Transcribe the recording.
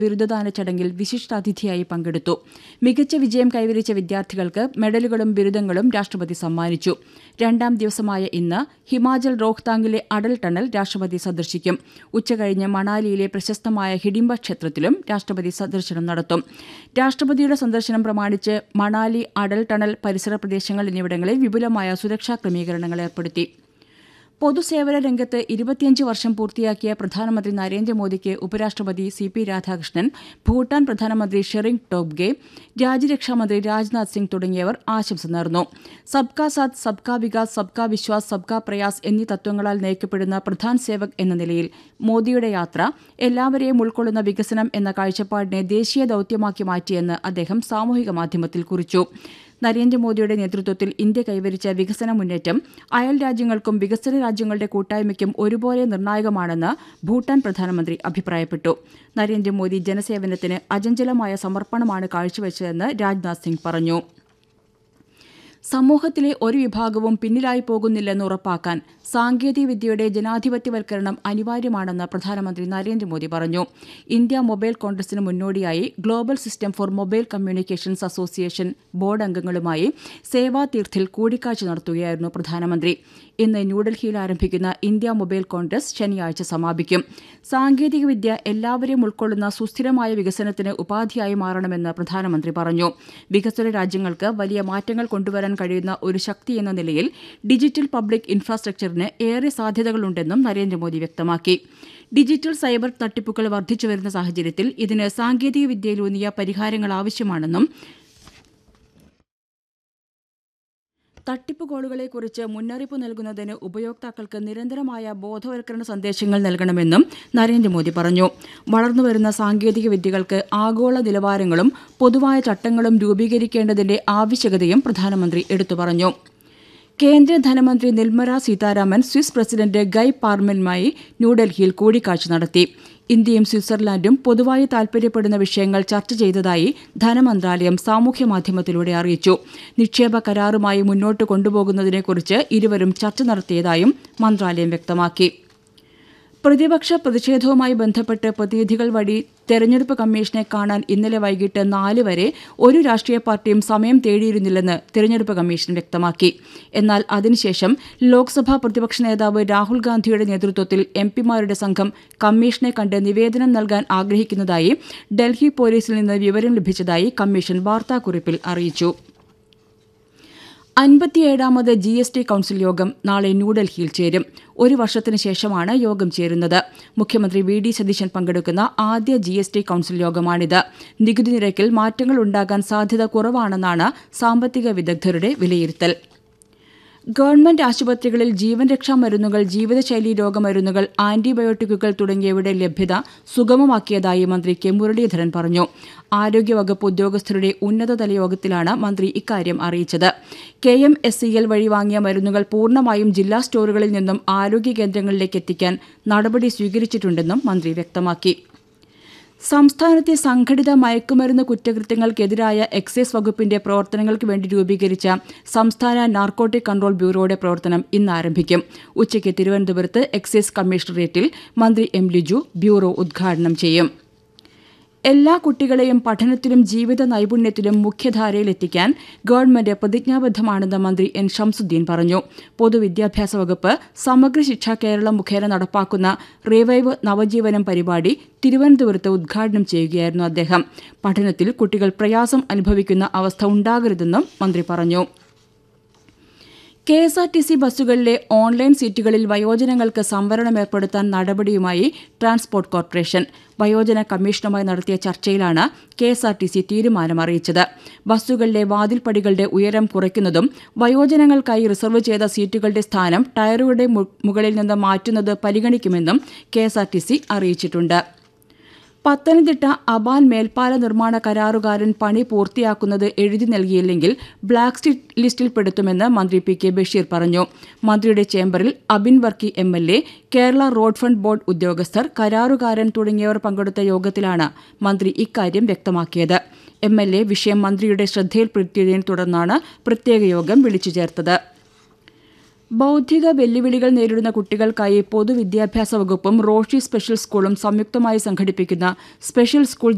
ബിരുദദാന ചടങ്ങിൽ വിശിഷ്ടാതിഥിയായി പങ്കെടുത്തു മികച്ച വിജയം കൈവരിച്ച വിദ്യാർത്ഥികൾക്ക് മെഡലുകളും ബിരുദങ്ങളും രാഷ്ട്രപതി സമ്മാനിച്ചു രണ്ടാം ദിവസമായ ഇന്ന് ഹിമാചൽ റോഹ്താങ്ങിലെ അടൽ ടണൽ രാഷ്ട്രപതി സന്ദർശിക്കും ഉച്ചകഴിഞ്ഞ് മണാലിയിലെ പ്രശസ്തമായ ഹിഡിംബ ക്ഷേത്രത്തിലും രാഷ്ട്രപതി സന്ദർശനം നടത്തും രാഷ്ട്രപതിയുടെ സന്ദർശനം പ്രമാണിച്ച് മണാലി അടൽ ടണൽ പരിസര പ്രദേശങ്ങൾ എന്നിവിടങ്ങളിൽ വിപുലമായ സുരക്ഷാ ക്രമീകരണങ്ങൾ ഏർപ്പെടുത്തി പൊതുസേവന രംഗത്ത് ഇരുപത്തിയഞ്ച് വർഷം പൂർത്തിയാക്കിയ പ്രധാനമന്ത്രി നരേന്ദ്രമോദിക്ക് ഉപരാഷ്ട്രപതി സി പി രാധാകൃഷ്ണൻ ഭൂട്ടാൻ പ്രധാനമന്ത്രി ഷെറിംഗ് ടോബ്ഗെ രാജ്യരക്ഷാമന്ത്രി രാജ്നാഥ് സിംഗ് തുടങ്ങിയവർ ആശംസ നേർന്നു സബ്കാ സാത്ത് സബ്കാ വികാസ് സബ്കാ വിശ്വാസ് സബ്കാ പ്രയാസ് എന്നീ തത്വങ്ങളാൽ നയിക്കപ്പെടുന്ന പ്രധാൻ സേവക് എന്ന നിലയിൽ മോദിയുടെ യാത്ര എല്ലാവരെയും ഉൾക്കൊള്ളുന്ന വികസനം എന്ന കാഴ്ചപ്പാടിനെ ദേശീയ ദൌത്യമാക്കി മാറ്റിയെന്ന് അദ്ദേഹം സാമൂഹിക മാധ്യമത്തിൽ കുറിച്ചു നരേന്ദ്രമോദിയുടെ നേതൃത്വത്തിൽ ഇന്ത്യ കൈവരിച്ച വികസന മുന്നേറ്റം അയൽ രാജ്യങ്ങൾക്കും വികസന രാജ്യങ്ങളുടെ കൂട്ടായ്മയ്ക്കും ഒരുപോലെ നിർണായകമാണെന്ന് ഭൂട്ടാൻ പ്രധാനമന്ത്രി അഭിപ്രായപ്പെട്ടു നരേന്ദ്രമോദി ജനസേവനത്തിന് അചഞ്ചലമായ സമർപ്പണമാണ് കാഴ്ചവെച്ചതെന്ന് രാജ്നാഥ് സിംഗ് പറഞ്ഞു സമൂഹത്തിലെ ഒരു വിഭാഗവും പിന്നിലായി പോകുന്നില്ലെന്ന് ഉറപ്പാക്കാൻ സാങ്കേതികവിദ്യയുടെ ജനാധിപത്യവൽക്കരണം അനിവാര്യമാണെന്ന് പ്രധാനമന്ത്രി നരേന്ദ്രമോദി പറഞ്ഞു ഇന്ത്യ മൊബൈൽ കോൺഗ്രസിന് മുന്നോടിയായി global system for mobile communications association board അംഗങ്ങളുമായി സേവാ തീർത്ഥിൽ കൂടിക്കാഴ്ച നടത്തുകയായിരുന്നു പ്രധാനമന്ത്രി ഇന്ന് ന്യൂഡൽഹിയിൽ ആരംഭിക്കുന്ന ഇന്ത്യ മൊബൈൽ കോൺഗ്രസ് ശനിയാഴ്ച സമാപിക്കും സാങ്കേതികവിദ്യ എല്ലാവരെയും ഉൾക്കൊള്ളുന്ന സുസ്ഥിരമായ വികസനത്തിന് ഉപാധിയായി മാറണമെന്ന് പ്രധാനമന്ത്രി പറഞ്ഞു വികസ്വര രാജ്യങ്ങൾക്ക് വലിയ മാറ്റങ്ങൾ കൊണ്ടുവരാൻ കഴിയുന്ന ഒരു ശക്തി എന്ന നിലയിൽ ഡിജിറ്റൽ പബ്ലിക് ഇൻഫ്രാസ്ട്രക്ചറിന് ഏറെ സാധ്യതകളുണ്ടെന്നും നരേന്ദ്രമോദി വ്യക്തമാക്കി ഡിജിറ്റൽ സൈബർ തട്ടിപ്പുകൾ വർദ്ധിച്ചുവരുന്ന സാഹചര്യത്തിൽ ഇതിന് സാങ്കേതികവിദ്യയിലൂന്നിയ പരിഹാരങ്ങൾ ആവശ്യമാണെന്നും തട്ടിപ്പ് കോളുകളെക്കുറിച്ച് മുന്നറിയിപ്പ് നൽകുന്നതിന് ഉപയോക്താക്കൾക്ക് നിരന്തരമായ ബോധവൽക്കരണ സന്ദേശങ്ങൾ നൽകണമെന്നും നരേന്ദ്രമോദി പറഞ്ഞു വളർന്നുവരുന്ന സാങ്കേതിക വിദ്യകൾക്ക് ആഗോള നിലവാരങ്ങളും പൊതുവായ ചട്ടങ്ങളും രൂപീകരിക്കേണ്ടതിന്റെ ആവശ്യകതയും പ്രധാനമന്ത്രി എടുത്തു പറഞ്ഞു കേന്ദ്ര ധനമന്ത്രി Nirmala Sitharaman Swiss president Guy പാർമെലുമായി ന്യൂഡൽഹിയിൽ കൂടിക്കാഴ്ച നടത്തി ഇന്ത്യയും സ്വിറ്റ്സർലാൻഡും പൊതുവായി താൽപര്യപ്പെടുന്ന വിഷയങ്ങൾ ചർച്ച ചെയ്തതായി ധനമന്ത്രാലയം സാമൂഹ്യമാധ്യമത്തിലൂടെ അറിയിച്ചു നിക്ഷേപ കരാറുമായി മുന്നോട്ട് കൊണ്ടുപോകുന്നതിനെക്കുറിച്ച് ഇരുവരും ചർച്ച നടത്തിയതായും മന്ത്രാലയം വ്യക്തമാക്കി പ്രതിപക്ഷ പ്രതിഷേധവുമായി ബന്ധപ്പെട്ട് പ്രതിനിധികൾ വഴി തെരഞ്ഞെടുപ്പ് കമ്മീഷനെ കാണാൻ ഇന്നലെ വൈകിട്ട് നാല് വരെ ഒരു രാഷ്ട്രീയ പാർട്ടിയും സമയം തേടിയിരുന്നില്ലെന്ന് തെരഞ്ഞെടുപ്പ് കമ്മീഷൻ വ്യക്തമാക്കി എന്നാൽ അതിനുശേഷം ലോക്സഭാ പ്രതിപക്ഷ നേതാവ് രാഹുൽ ഗാന്ധിയുടെ നേതൃത്വത്തിൽ എംപിമാരുടെ സംഘം കമ്മീഷനെ കണ്ട് നിവേദനം നൽകാൻ ആഗ്രഹിക്കുന്നതായി ഡൽഹി പോലീസിൽ നിന്ന് വിവരം ലഭിച്ചതായി കമ്മീഷൻ വാർത്താക്കുറിപ്പിൽ അറിയിച്ചു അൻപത്തിയേഴാമത് ജി എസ് ടി കൌൺസിൽ യോഗം നാളെ ന്യൂഡൽഹിയിൽ ചേരും ഒരു വർഷത്തിന് ശേഷമാണ് യോഗം ചേരുന്നത് മുഖ്യമന്ത്രി വി ഡി സതീശൻ പങ്കെടുക്കുന്ന ആദ്യ ജി എസ് ടി കൌൺസിൽ യോഗമാണിത് നികുതി നിരക്കിൽ മാറ്റങ്ങൾ ഉണ്ടാകാൻ സാധ്യത കുറവാണെന്നാണ് സാമ്പത്തിക വിദഗ്ധരുടെ വിലയിരുത്തൽ ഗവൺമെന്റ് ആശുപത്രികളിൽ ജീവൻ രക്ഷാ മരുന്നുകൾ ജീവിതശൈലീ രോഗമരുന്നുകൾ ആന്റിബയോട്ടിക്കുകൾ തുടങ്ങിയവയുടെ ലഭ്യത സുഗമമാക്കിയതായി മന്ത്രി കെ മുരളീധരൻ പറഞ്ഞു ആരോഗ്യവകുപ്പ് ഉദ്യോഗസ്ഥരുടെ ഉന്നതതല യോഗത്തിലാണ് മന്ത്രി ഇക്കാര്യം അറിയിച്ചത് K M S C L വഴി വാങ്ങിയ മരുന്നുകൾ പൂർണ്ണമായും ജില്ലാ സ്റ്റോറുകളിൽ നിന്നും ആരോഗ്യ കേന്ദ്രങ്ങളിലേക്ക് എത്തിക്കാൻ നടപടി സ്വീകരിച്ചിട്ടുണ്ടെന്നും മന്ത്രി വ്യക്തമാക്കി സംസ്ഥാനത്തെ സംഘടിത മയക്കുമരുന്ന് കുറ്റകൃത്യങ്ങൾക്കെതിരായ എക്സൈസ് വകുപ്പിന്റെ പ്രവർത്തനങ്ങൾക്ക് വേണ്ടി രൂപീകരിച്ച സംസ്ഥാന നാർക്കോട്ടിക് കൺട്രോൾ ബ്യൂറോയുടെ പ്രവർത്തനം ഇന്ന് ആരംഭിക്കും ഉച്ചയ്ക്ക് തിരുവനന്തപുരത്ത് എക്സൈസ് കമ്മീഷണറേറ്റിൽ മന്ത്രി എം ലിജു ബ്യൂറോ ഉദ്ഘാടനം ചെയ്യും എല്ലാ കുട്ടികളെയും പഠനത്തിലും ജീവിത നൈപുണ്യത്തിലും മുഖ്യധാരയിലെത്തിക്കാൻ ഗവൺമെന്റ് പ്രതിജ്ഞാബദ്ധമാണെന്ന് മന്ത്രി എൻ ഷംസുദ്ദീൻ പറഞ്ഞു പൊതുവിദ്യാഭ്യാസ വകുപ്പ് സമഗ്ര ശിക്ഷ കേരളം മുഖേന നടപ്പാക്കുന്ന റിവൈവ് നവജീവനം പരിപാടി തിരുവനന്തപുരത്ത് ഉദ്ഘാടനം ചെയ്യുകയായിരുന്നു അദ്ദേഹം പഠനത്തിൽ കുട്ടികൾ പ്രയാസം അനുഭവിക്കുന്ന അവസ്ഥ ഉണ്ടാകരുതെന്നും മന്ത്രി പറഞ്ഞു K S R T C ബസ്സുകളിലെ ഓൺലൈൻ സീറ്റുകളിൽ വയോജനങ്ങൾക്ക് സംവരണം ഏർപ്പെടുത്താൻ നടപടിയുമായി ട്രാൻസ്പോർട്ട് കോർപ്പറേഷൻ വയോജന കമ്മീഷനുമായി നടത്തിയ ചർച്ചയിലാണ് K S R T C തീരുമാനം അറിയിച്ചത് ബസ്സുകളിലെ വാതിൽപ്പടികളുടെ ഉയരം കുറയ്ക്കുന്നതും വയോജനങ്ങൾക്കായി റിസർവ് ചെയ്ത സീറ്റുകളുടെ സ്ഥാനം ടയറുകളുടെ മുകളിൽ നിന്ന് മാറ്റുന്നത് പരിഗണിക്കുമെന്നും K S R T C അറിയിച്ചിട്ടുണ്ട് പത്തനംതിട്ട അബാൻ മേൽപ്പാല നിർമ്മാണ കരാറുകാരൻ പണി പൂർത്തിയാക്കുന്നത് എഴുതി നൽകിയില്ലെങ്കിൽ ബ്ലാക്ക് ലിസ്റ്റിൽപ്പെടുത്തുമെന്ന് മന്ത്രി പി കെ ബഷീർ പറഞ്ഞു മന്ത്രിയുടെ ചേംബറിൽ Abin Varkey M L A Kerala road fund board ഉദ്യോഗസ്ഥർ കരാറുകാരൻ തുടങ്ങിയവർ പങ്കെടുത്ത യോഗത്തിലാണ് മന്ത്രി ഇക്കാര്യം വ്യക്തമാക്കിയത് എം എൽ എ വിഷയം മന്ത്രിയുടെ ശ്രദ്ധയിൽപ്പെടുത്തിയതിനെ തുടർന്നാണ് പ്രത്യേക യോഗം വിളിച്ചു ചേർത്തത് ബൌദ്ധിക വെല്ലുവിളികൾ നേരിടുന്ന കുട്ടികൾക്കായി പൊതുവിദ്യാഭ്യാസ വകുപ്പും റോഷി സ്പെഷ്യൽ സ്കൂളും സംയുക്തമായി സംഘടിപ്പിക്കുന്ന സ്പെഷ്യൽ സ്കൂൾ